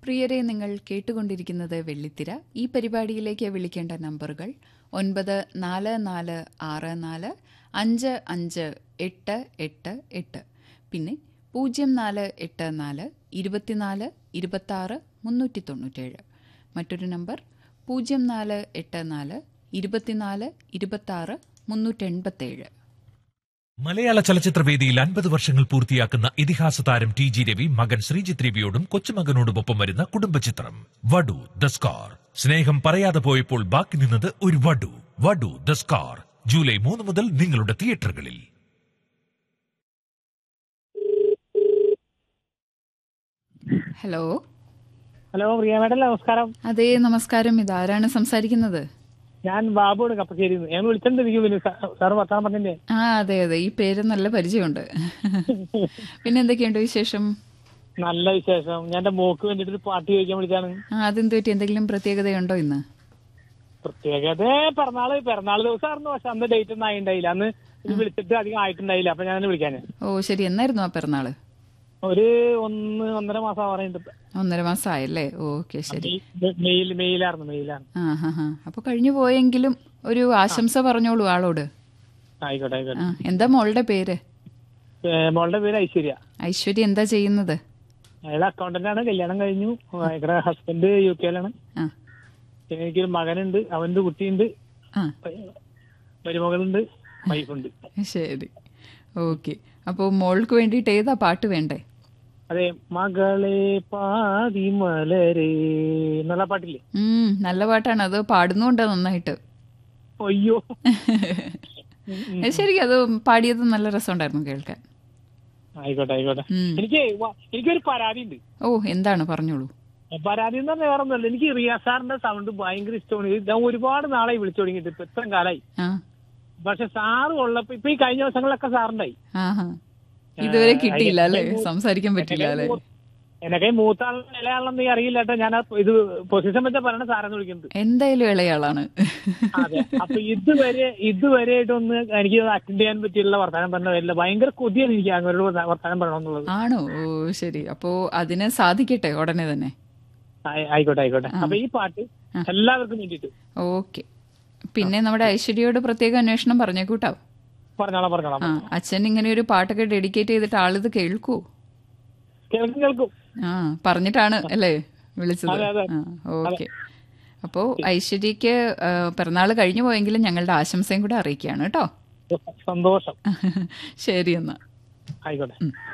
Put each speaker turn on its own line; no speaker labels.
പ്രിയരെ നിങ്ങൾ കേട്ടുകൊണ്ടിരിക്കുന്നത് വെള്ളിത്തിര ഈ പരിപാടിയിലേക്ക് വിളിക്കേണ്ട നമ്പറുകൾ ഒൻപത് നാല് നാല് ആറ് നാല് അഞ്ച് അഞ്ച് എട്ട് എട്ട് എട്ട് പിന്നെ പൂജ്യം നാല് എട്ട് നാല് ഇരുപത്തിനാല് ഇരുപത്താറ് മുന്നൂറ്റി തൊണ്ണൂറ്റേഴ് മറ്റൊരു നമ്പർ പൂജ്യം നാല് എട്ട് നാല് ഇരുപത്തിനാല് ഇരുപത്താറ് മുന്നൂറ്റെൺപത്തേഴ്
മലയാള ചലച്ചിത്രവേദിയിൽ അൻപത് വർഷങ്ങൾ പൂർത്തിയാക്കുന്ന ഇതിഹാസ താരം ടി ജി രവി മകൻ ശ്രീജിത്ത് രവിയോടും കൊച്ചുമകനോടുമൊപ്പം വരുന്ന കുടുംബചിത്രം വടു ദ സ്കാർ സ്നേഹം പറയാതെ പോയപ്പോൾ ബാക്കി നിന്നത് ഒരു വടു വടു ദ സ്കാർ ജൂലൈ മൂന്ന് മുതൽ നിങ്ങളുടെ തിയേറ്ററുകളിൽ
ഹലോ
ഹലോ പ്രിയ മേഡം നമസ്കാരം
അതെ നമസ്കാരം ഇതാരാണ് സംസാരിക്കുന്നത്
ഞാൻ ബാബുവാണ് കപ്പശ്ശേരി ഞാൻ വിളിച്ചിട്ടുണ്ടിരിക്കും പിന്നെ സാർ വർത്താനം പറഞ്ഞില്ലേ
ആ അതെ അതെ ഈ പേര് നല്ല പരിചയമുണ്ട് പിന്നെ എന്തൊക്കെയുണ്ട് വിശേഷം
നല്ല വിശേഷം ഞാൻ എന്റെ മോക്ക് വേണ്ടിട്ട് ഒരു പാട്ട് ചോദിക്കാൻ വിളിച്ചാണ്
ആ അതെന്ത് പറ്റി എന്തെങ്കിലും പ്രത്യേകതയുണ്ടോ ഇന്ന്
പ്രത്യേകത പിറന്നാള് പിറന്നാൾ ദിവസമായിരുന്നു പക്ഷെ അന്ന് ഡേറ്റ് ഒന്നും ആയിണ്ടായില്ല അന്ന് ഇത് വിളിച്ചിട്ട് അധികം ആയിട്ടുണ്ടായില്ല അപ്പൊ ഞാൻ വിളിക്കാൻ
ഓ ശരി എന്നായിരുന്നു ആ പിറന്നാള്
ഒരു ഒന്ന് ഒന്നര മാസം പറയുന്നുണ്ട്
ഒന്നര മാസമായല്ലേ ഓക്കെ ശരി
മെയിൽ മെയിലായിരുന്നു മെയിലാണ്
ആ ഹാ ഹാ അപ്പൊ കഴിഞ്ഞു പോയെങ്കിലും ഒരു ആശംസ പറഞ്ഞോളൂ ആളോട്
ആയിക്കോട്ടെ ആയിക്കോട്ടെ
ആ എന്താ മോളുടെ പേര്
ഏ, മോളുടെ പേര് ഐശ്വര്യ
ഐശ്വര്യ എന്താ ചെയ്യുന്നത്
അയാൾ അക്കൗണ്ടന്റ് ആണ് കല്യാണം കഴിഞ്ഞു അയാളുടെ ഹസ്ബൻഡ് യു കെയിലാണ്
ആ
പിന്നെ എനിക്കൊരു മകനുണ്ട് അവന്റെ കുട്ടിയുണ്ട്
ആ
മരുമകളുണ്ട് വൈഫുണ്ട്
ശരി ഓക്കെ അപ്പോൾ മോൾക്ക് വേണ്ടിയിട്ട് ഏതാ പാട്ട് വേണ്ടേ
അതെ മകളെ പാതിമലരെ എന്നുള്ള പാട്ടില്ലേ
ഉം നല്ല പാട്ടാണ് അത് പാടുന്നുണ്ട് നന്നായിട്ട്
അയ്യോ
അത് ശരി അത് പാടിയത് നല്ല രസമുണ്ടായിരുന്നു കേൾക്കാൻ
ആയിക്കോട്ടെ ആയിക്കോട്ടെ
ഉം.
എനിക്ക് വ- എനിക്കൊരു പരാതി ഉണ്ട്
ഓ എന്താണ് പറഞ്ഞോളൂ
പരാതി എന്ന് പറഞ്ഞാൽ വേറെ ഒന്നുമല്ല എനിക്ക് റിയാസ് സാറിന്റെ സൗണ്ട് ഭയങ്കര ഇഷ്ടമാണ് ഇത് ഞാൻ ഒരുപാട് നാളായി വിളിച്ചു തുടങ്ങിയിട്ട് ഇപ്പൊ ഇത്രയും കാലായി
ആ
പക്ഷെ സാറ് ഉള്ളപ്പോ ഇപ്പൊ ഈ കഴിഞ്ഞ ദിവസങ്ങളിലൊക്കെ സാറുണ്ടായി
ആഹാ ഇതുവരെ കിട്ടിയില്ല അല്ലേ സംസാരിക്കാൻ പറ്റില്ല അല്ലേ
എനക്കെ മൂത്ത ആൾ ഇലയാളെന്ന് അറിയില്ല കേട്ടോ ഞാൻ ആ ഇത് പൊസിഷൻ വെച്ചാ പറയണ സാറെന്ന് വിളിക്കുന്നത്
എന്തായാലും ഇളയാളാണ്
അതെ അപ്പൊ ഇതുവരെ ഇതുവരെയായിട്ടൊന്ന് എനിക്ക് അറ്റൻഡ് ചെയ്യാൻ പറ്റിയുള്ള വർത്തമാനം പറഞ്ഞ വരില്ല ഭയങ്കര കൊതിയാണ് എനിക്ക് അങ്ങോട്ട് വർത്തമാനം പറയണമെന്നുള്ളത്
ആണോ ഓ ശരി അപ്പോ അതിന് സാധിക്കട്ടെ ഉടനെ തന്നെ
ആയി- ആയിക്കോട്ടെ ആയിക്കോട്ടെ അപ്പൊ ഈ പാട്ട് എല്ലാവർക്കും വേണ്ടിട്ട്
ഓക്കെ പിന്നെ നമ്മുടെ ഐശ്വര്യയോട് പ്രത്യേക അന്വേഷണം പറഞ്ഞേക്കൂട്ടോ
പറഞ്ഞോളാം പറഞ്ഞോളാം
ആ അച്ഛൻ ഇങ്ങനെ ഒരു പാട്ടൊക്കെ ഡെഡിക്കേറ്റ് ചെയ്തിട്ട് ആളിത് കേൾക്കൂ
കേൾക്കും കേൾക്കും
ആ പറഞ്ഞിട്ടാണ് അല്ലേ വിളിച്ചത്
അതെ, അതെ.
ആ ഓക്കെ അപ്പോൾ ഐശ്വര്യക്ക് ആ, പിറന്നാള് കഴിഞ്ഞു പോയെങ്കിലും ഞങ്ങളുടെ ആശംസയും കൂടെ അറിയിക്കുകയാണ് കേട്ടോ
സന്തോഷം
ശരി എന്നാ
ആയിക്കോട്ടെ
ഉം.